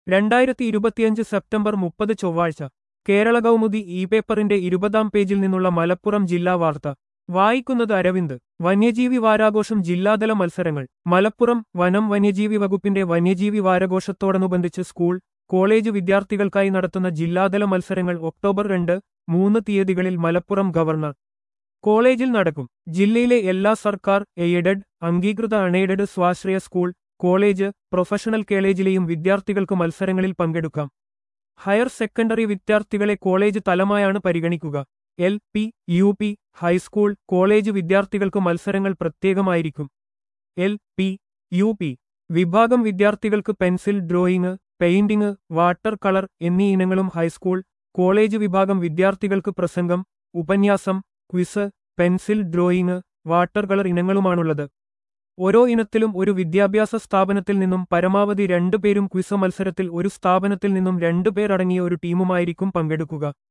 രണ്ടായിരത്തി ഇരുപത്തിയഞ്ച് സെപ്റ്റംബർ മുപ്പത് ചൊവ്വാഴ്ച കേരള കൗമുദി ഇ പേപ്പറിന്റെ ഇരുപതാം പേജിൽ നിന്നുള്ള മലപ്പുറം ജില്ലാ വാർത്ത വായിക്കുന്നത് അരവിന്ദ് വന്യജീവി വാരാഘോഷം ജില്ലാതല മത്സരങ്ങൾ മലപ്പുറം വനം വന്യജീവി വകുപ്പിന്റെ വന്യജീവി വാരാഘോഷത്തോടനുബന്ധിച്ച് സ്കൂൾ കോളേജ് വിദ്യാർത്ഥികൾക്കായി നടത്തുന്ന ജില്ലാതല മത്സരങ്ങൾ ഒക്ടോബർ രണ്ട് മൂന്ന് തീയതികളിൽ മലപ്പുറം ഗവർണർ കോളേജിൽ നടക്കും ജില്ലയിലെ എല്ലാ സർക്കാർ എയ്ഡഡ് അംഗീകൃത അൺഎയ്ഡഡ് സ്വാശ്രയ സ്കൂൾ കോളേജ് പ്രൊഫഷണൽ കോളേജിലെയും വിദ്യാർത്ഥികൾക്ക് മത്സരങ്ങളിൽ പങ്കെടുക്കാം ഹയർ സെക്കൻഡറി വിദ്യാർത്ഥികളെ കോളേജ് തലമായാണ് പരിഗണിക്കുക L P U P high school college വിദ്യാർത്ഥികൾക്ക് മത്സരങ്ങൾ പ്രത്യേകമായിരിക്കും എൽ പി യു പി വിഭാഗം വിദ്യാർത്ഥികൾക്ക് pencil drawing painting water colour എന്നീ ഇനങ്ങളും ഹൈസ്കൂൾ കോളേജ് വിഭാഗം വിദ്യാർത്ഥികൾക്ക് പ്രസംഗം ഉപന്യാസം quiz pencil drawing water colour ഇനങ്ങളുമാണുള്ളത് ഓരോ ഇനത്തിലും ഒരു വിദ്യാഭ്യാസ സ്ഥാപനത്തിൽ നിന്നും പരമാവധി രണ്ടു പേരും ക്വിസ് മത്സരത്തിൽ ഒരു സ്ഥാപനത്തിൽ നിന്നും രണ്ടു പേർ അടങ്ങിയ ഒരു ടീമുമായിരിക്കും പങ്കെടുക്കുക